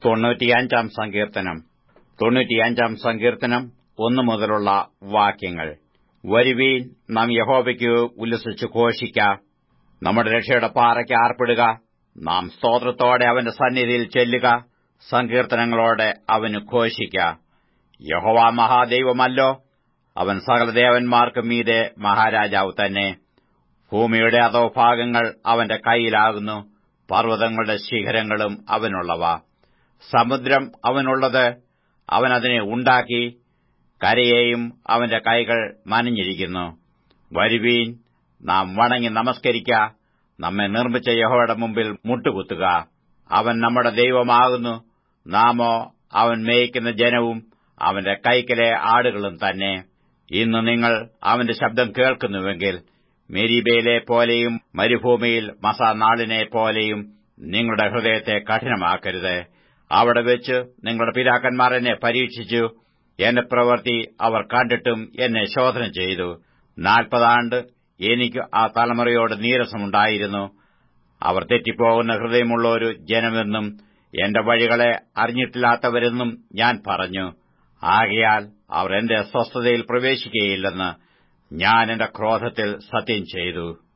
തൊണ്ണൂറ്റിയഞ്ചാം സങ്കീർത്തനം തൊണ്ണൂറ്റിയഞ്ചാം സങ്കീർത്തനം ഒന്നു മുതലുള്ള വാക്യങ്ങൾ വരുവീൻ നാം യഹോവയ്ക്ക് ഉല്ലസിച്ചു ഘോഷിക്ക നമ്മുടെ രക്ഷയുടെ പാറയ്ക്ക് ആർപ്പിടുക നാം സ്തോത്രത്തോടെ അവന്റെ സന്നിധിയിൽ ചെല്ലുക സങ്കീർത്തനങ്ങളോടെ അവന് ഘോഷിക്ക യഹോവ മഹാദൈവമല്ലോ അവൻ സകലദേവന്മാർക്കും മീതെ മഹാരാജാവ് തന്നെ ഭൂമിയുടെ അധോഭാഗങ്ങൾ അവന്റെ കൈയിലാകുന്നു പർവ്വതങ്ങളുടെ ശിഖരങ്ങളും അവനുള്ളവ സമുദ്രം അവനുള്ളത് അവൻ അതിനെ ഉണ്ടാക്കി കരയെയും അവന്റെ കൈകൾ മനഞ്ഞിരിക്കുന്നു വരുവീൻ നാം വണങ്ങി നമസ്കരിക്ക നമ്മെ നിർമ്മിച്ച യഹോയുടെ മുമ്പിൽ മുട്ടുകുത്തുക അവൻ നമ്മുടെ ദൈവമാകുന്നു നാമോ അവൻ മേയിക്കുന്ന ജനവും അവന്റെ കൈക്കലെ ആടുകളും തന്നെ ഇന്ന് നിങ്ങൾ അവന്റെ ശബ്ദം കേൾക്കുന്നുവെങ്കിൽ മെരീബയിലെ പോലെയും മരുഭൂമിയിൽ മസാനാളിനെ പോലെയും നിങ്ങളുടെ ഹൃദയത്തെ കഠിനമാക്കരുത് അവിടെ വെച്ച് നിങ്ങളുടെ പിതാക്കന്മാർ എന്നെ പരീക്ഷിച്ചു എന്റെ പ്രവൃത്തി അവർ കണ്ടിട്ടും എന്നെ ശോധന ചെയ്തു നാൽപ്പതാണ്ട് എനിക്ക് ആ തലമുറയോട് നീരസമുണ്ടായിരുന്നു അവർ തെറ്റിപ്പോകുന്ന ഹൃദയമുള്ള ഒരു ജനമെന്നും എന്റെ വഴികളെ അറിഞ്ഞിട്ടില്ലാത്തവരെന്നും ഞാൻ പറഞ്ഞു ആകയാൽ അവർ എന്റെ സ്വസ്ഥതയിൽ പ്രവേശിക്കുകയില്ലെന്ന് ഞാൻ എന്റെ ക്രോധത്തിൽ സത്യം ചെയ്തു